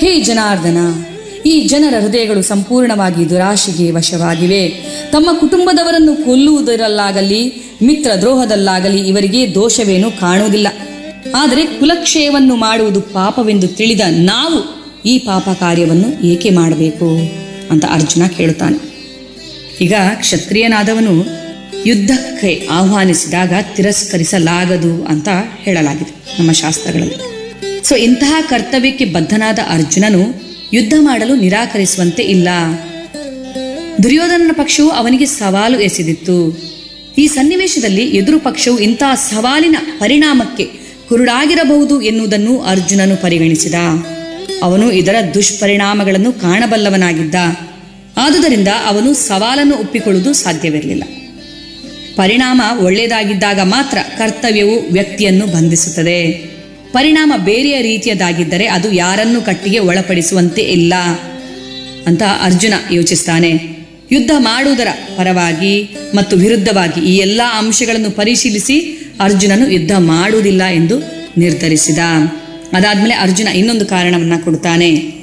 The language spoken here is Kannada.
ಹೇ ಜನಾರ್ದನ ಈ ಜನರ ಹೃದಯಗಳು ಸಂಪೂರ್ಣವಾಗಿ ದುರಾಶೆಗೆ ವಶವಾಗಿವೆ ತಮ್ಮ ಕುಟುಂಬದವರನ್ನು ಕೊಲ್ಲುವುದರಲ್ಲಾಗಲಿ ಮಿತ್ರ ದ್ರೋಹದಲ್ಲಾಗಲಿ ಇವರಿಗೆ ದೋಷವೇನೂ ಕಾಣುವುದಿಲ್ಲ ಆದರೆ ಕುಲಕ್ಷಯವನ್ನು ಮಾಡುವುದು ಪಾಪವೆಂದು ತಿಳಿದ ನಾವು ಈ ಪಾಪ ಕಾರ್ಯವನ್ನು ಏಕೆ ಮಾಡಬೇಕು ಅಂತ ಅರ್ಜುನ ಕೇಳುತ್ತಾನೆ ಈಗ ಕ್ಷತ್ರಿಯನಾದವನು ಯುದ್ಧಕ್ಕೆ ಆಹ್ವಾನಿಸಿದಾಗ ತಿರಸ್ಕರಿಸಲಾಗದು ಅಂತ ಹೇಳಲಾಗಿದೆ ನಮ್ಮ ಶಾಸ್ತ್ರಗಳಲ್ಲಿ ಸೊ ಇಂತಹ ಕರ್ತವ್ಯಕ್ಕೆ ಬದ್ಧನಾದ ಅರ್ಜುನನು ಯುದ್ಧ ಮಾಡಲು ನಿರಾಕರಿಸುವಂತೆ ಇಲ್ಲ ದುರ್ಯೋಧನನ ಪಕ್ಷವು ಅವನಿಗೆ ಸವಾಲು ಎಸೆದಿತ್ತು ಈ ಸನ್ನಿವೇಶದಲ್ಲಿ ಎದುರು ಪಕ್ಷವು ಇಂತಹ ಸವಾಲಿನ ಪರಿಣಾಮಕ್ಕೆ ಕುರುಡಾಗಿರಬಹುದು ಎನ್ನುವುದನ್ನು ಅರ್ಜುನನು ಪರಿಗಣಿಸಿದ ಅವನು ಇದರ ದುಷ್ಪರಿಣಾಮಗಳನ್ನು ಕಾಣಬಲ್ಲವನಾಗಿದ್ದ ಆದುದರಿಂದ ಅವನು ಸವಾಲನ್ನು ಒಪ್ಪಿಕೊಳ್ಳುವುದು ಸಾಧ್ಯವಿರಲಿಲ್ಲ ಪರಿಣಾಮ ಒಳ್ಳೆಯದಾಗಿದ್ದಾಗ ಮಾತ್ರ ಕರ್ತವ್ಯವು ವ್ಯಕ್ತಿಯನ್ನು ಬಂಧಿಸುತ್ತದೆ ಪರಿಣಾಮ ಬೇರೆಯ ರೀತಿಯದಾಗಿದ್ದರೆ ಅದು ಯಾರನ್ನೂ ಕಟ್ಟಿಗೆ ಒಳಪಡಿಸುವಂತೆ ಇಲ್ಲ ಅಂತ ಅರ್ಜುನ ಯೋಚಿಸ್ತಾನೆ ಯುದ್ಧ ಮಾಡುವುದರ ಪರವಾಗಿ ಮತ್ತು ವಿರುದ್ಧವಾಗಿ ಈ ಎಲ್ಲ ಅಂಶಗಳನ್ನು ಪರಿಶೀಲಿಸಿ ಅರ್ಜುನನು ಯುದ್ಧ ಮಾಡುವುದಿಲ್ಲ ಎಂದು ನಿರ್ಧರಿಸಿದ ಅದಾದ್ಮೇಲೆ ಅರ್ಜುನ ಇನ್ನೊಂದು ಕಾರಣವನ್ನ ಕೊಡ್ತಾನೆ